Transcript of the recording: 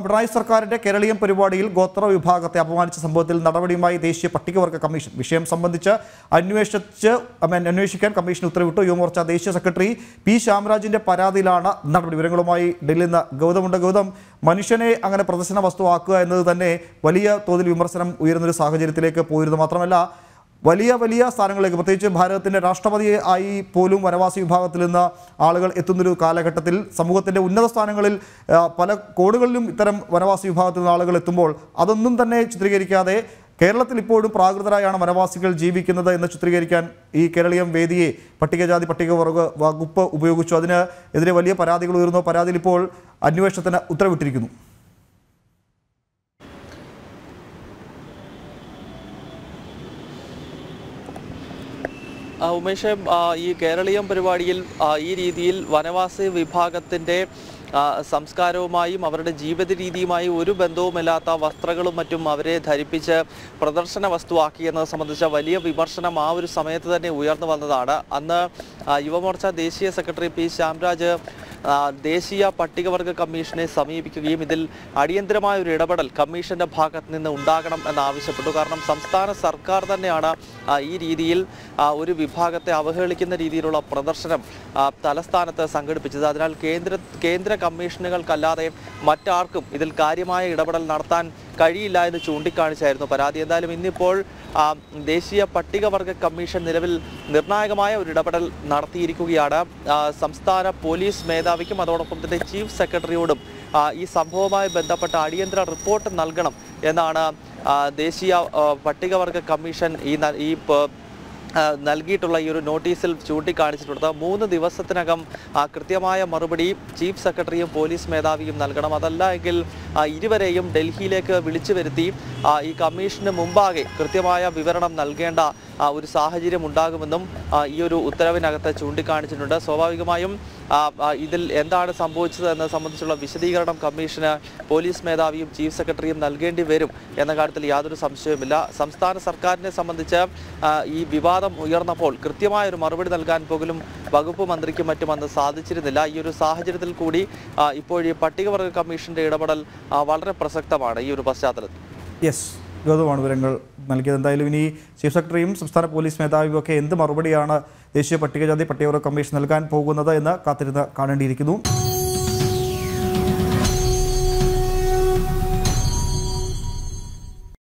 പിണറായി സർക്കാരിന്റെ കേരളീയം പരിപാടിയിൽ ഗോത്ര വിഭാഗത്തെ അപമാനിച്ച സംഭവത്തിൽ നടപടിയുമായി ദേശീയ പട്ടികവർഗ കമ്മീഷൻ വിഷയം സംബന്ധിച്ച് അന്വേഷിച്ച് I mean, അന്വേഷിക്കാൻ കമ്മീഷൻ ഉത്തരവിട്ടു യുവമോർച്ച ദേശീയ സെക്രട്ടറി പി ശ്യാമരാജിന്റെ പരാതിയിലാണ് നടപടി വിവരങ്ങളുമായി ഡൽഹിയിൽ നിന്ന് ഗൗതമുണ്ട് ഗൗതം മനുഷ്യനെ അങ്ങനെ പ്രദർശന വസ്തുവാക്കുക എന്നത് തന്നെ വലിയ തോതിൽ വിമർശനം ഉയരുന്നൊരു സാഹചര്യത്തിലേക്ക് പോയിരുന്നു മാത്രമല്ല വലിയ വലിയ സ്ഥാനങ്ങളിലേക്ക് പ്രത്യേകിച്ച് ഭാരതത്തിൻ്റെ രാഷ്ട്രപതി ആയി പോലും വനവാസി വിഭാഗത്തിൽ നിന്ന് ആളുകൾ എത്തുന്നൊരു കാലഘട്ടത്തിൽ സമൂഹത്തിൻ്റെ ഉന്നത സ്ഥാനങ്ങളിൽ ആ, പല കോണുകളിലും ഇത്തരം വനവാസി വിഭാഗത്തിൽ നിന്ന് ആളുകൾ എത്തുമ്പോൾ അതൊന്നും തന്നെ ചിത്രീകരിക്കാതെ കേരളത്തിൽ ഇപ്പോഴും പ്രാകൃതരായാണ് വനവാസികൾ ജീവിക്കുന്നത് എന്ന് ചിത്രീകരിക്കാൻ ഈ കേരളീയം വേദിയെ പട്ടികജാതി പട്ടികവർഗ വകുപ്പ് ഉപയോഗിച്ചു അതിന് എതിരെ വലിയ പരാതികൾ ഉയർന്നു പരാതിയിൽ ഇപ്പോൾ അന്വേഷണത്തിന് ഉത്തരവിട്ടിരിക്കുന്നു ആ, ഉമേഷ് ആ, ഈ കേരളീയം പരിപാടിയിൽ ആ, ഈ രീതിയിൽ വനവാസി വിഭാഗത്തിൻ്റെ ആ, സംസ്കാരവുമായും അവരുടെ ജീവിത രീതിയുമായി ഒരു ബന്ധവുമില്ലാത്ത വസ്ത്രങ്ങളും മറ്റും അവരെ ധരിപ്പിച്ച് പ്രദർശന വസ്തുവാക്കി എന്നത് സംബന്ധിച്ച വലിയ വിമർശനം ആ ഒരു സമയത്ത് തന്നെ ഉയർന്നു വന്നതാണ് അന്ന് ആ, യുവമോർച്ച ദേശീയ സെക്രട്ടറി പി ശ്യാംരാജ് ആ, ദേശീയ പട്ടികവർഗ കമ്മീഷനെ സമീപിക്കുകയും ഇതിൽ അടിയന്തരമായ ഒരു ഇടപെടൽ കമ്മീഷന്റെ ഭാഗത്ത് നിന്ന് ഉണ്ടാകണം എന്നാവശ്യപ്പെട്ടു കാരണം സംസ്ഥാന സർക്കാർ തന്നെയാണ് ആ, ഈ രീതിയിൽ ആ, ഒരു വിഭാഗത്തെ അവഹേളിക്കുന്ന രീതിയിലുള്ള പ്രദർശനം ആ, തലസ്ഥാനത്ത് സംഘടിപ്പിച്ചത് അതിനാൽ കേന്ദ്ര കേന്ദ്ര കമ്മീഷനുകൾക്കല്ലാതെ മറ്റാർക്കും ഇതിൽ കാര്യമായ ഇടപെടൽ നടത്താൻ കഴിയില്ല എന്ന് ചൂണ്ടിക്കാണിച്ചായിരുന്നു പരാതി എന്തായാലും ഇന്നിപ്പോൾ ആ, ദേശീയ പട്ടികവർഗ കമ്മീഷൻ നിലവിൽ നിർണായകമായ ഒരു ഇടപെടൽ നടത്തിയിരിക്കുകയാണ് ആ, സംസ്ഥാന പോലീസ് മേധാവിക്കും അതോടൊപ്പം തന്നെ ചീഫ് സെക്രട്ടറിയോടും ആ, ഈ സംഭവവുമായി ബന്ധപ്പെട്ട അടിയന്തര റിപ്പോർട്ട് നൽകണം എന്നാണ് ആ, ദേശീയ ആ, പട്ടികവർഗ കമ്മീഷൻ ഈ ന- ഈ പ- ആ, നൽകിയിട്ടുള്ള ഈ ഒരു നോട്ടീസിൽ ചൂണ്ടിക്കാണിച്ചിട്ടുള്ളത് മൂന്ന് ദിവസത്തിനകം ആ, കൃത്യമായ മറുപടി ചീഫ് സെക്രട്ടറിയും പോലീസ് മേധാവിയും നൽകണം അതല്ല എങ്കിൽ ആ, ഇരുവരെയും ഡൽഹിയിലേക്ക് വിളിച്ചു വരുത്തി ആ, ഈ കമ്മീഷന് മുമ്പാകെ കൃത്യമായ വിവരണം നൽകേണ്ട ആ, ഒരു സാഹചര്യം ഉണ്ടാകുമെന്നും ആ, ഈ ഒരു ഉത്തരവിനകത്ത് ചൂണ്ടിക്കാണിച്ചിട്ടുണ്ട് സ്വാഭാവികമായും ആ, ആ, ഇതിൽ എന്താണ് സംഭവിച്ചത് എന്നത് സംബന്ധിച്ചുള്ള വിശദീകരണം കമ്മീഷന് പോലീസ് മേധാവിയും ചീഫ് സെക്രട്ടറിയും നൽകേണ്ടി വരും എന്ന കാര്യത്തിൽ യാതൊരു സംശയവുമില്ല സംസ്ഥാന സർക്കാരിനെ സംബന്ധിച്ച് ആ, ഈ വിവാദം ഉയർന്നപ്പോൾ കൃത്യമായ ഒരു മറുപടി നൽകാൻ പോലും വകുപ്പ് മന്ത്രിക്കും മറ്റും അന്ന് സാധിച്ചിരുന്നില്ല ഈ ഒരു സാഹചര്യത്തിൽ കൂടി ആ, ഇപ്പോൾ ഈ പട്ടികവർഗ കമ്മീഷന്റെ ഇടപെടൽ ആ, വളരെ പ്രസക്തമാണ് ഈ ഒരു പശ്ചാത്തലത്തിൽ യെസ് ഗൗതമാണ് വിവരങ്ങൾ നൽകിയത് എന്തായാലും ഇനി ചീഫ് സെക്രട്ടറിയും സംസ്ഥാന പോലീസ് മേധാവിയും ഒക്കെ എന്ത് മറുപടിയാണ് ദേശീയ പട്ടികജാതി പട്ടികവർഗ കമ്മീഷൻ നൽകാൻ പോകുന്നത് എന്ന് കാത്തിരുന്ന് കാണേണ്ടിയിരിക്കുന്നു